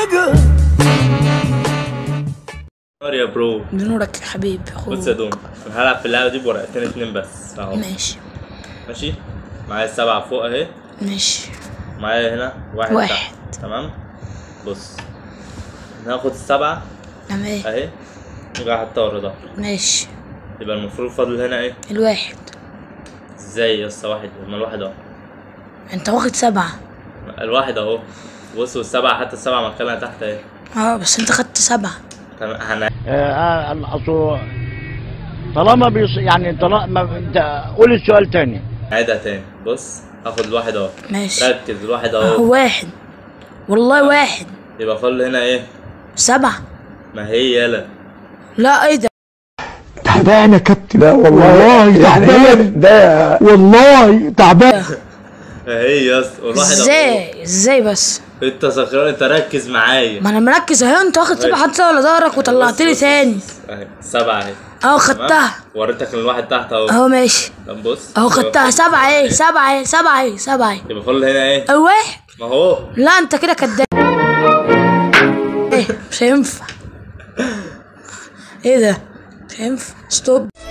nigga. نار يا برو بنورك يا حبيبي اخويا بص يا دوم انا هلعب في اللعبه دي بورقتين اتنين بس اهو ماشي ماشي معايا السبعه فوق اهي ماشي معايا هنا واحد, واحد. تحت تمام بص هاخد السبعه تمام اهي نرجع احطها ورا ظهري ماشي يبقى المفروض فاضل هنا ايه الواحد ازاي يا اسطى واحد ما الواحد اهو انت واخد سبعة الواحد اهو بص والسبعه حتى السبعه مكانها تحت اهي اه بس انت خدت سبعة تمام هن- آه، اصل طالما بيص... يعني طالما انت قول السؤال تاني هنعيدها تاني بص هاخد الواحد اهو ماشي ركز الواحد هو اهو واحد والله واحد يبقى فاضل هنا ايه سبعة ما هي يلا لا ايه ده تعبان يا كابتن لا والله تعبان ده والله تعبان ما هي يا اسطى والواحد اهو ازاي ازاي بس انت سكران انت ركز معايا ما انا مركز اهي انت واخد سبعة حطيتها على ظهرك وطلعت لي بص- تاني بص- اهي سبعة اهي اهو تمام؟ خدتها وريتك ان الواحد تحت اهو اهو ماشي طب بص اهو يبقى خدتها فاضل- سبعة ايه سبعة ايه سبعة ايه سبعة ايه يبقى فاضل هنا ايه اه واحد ما هو لا انت كده كداب ايه مش هينفع ايه ده مش هينفع ستوب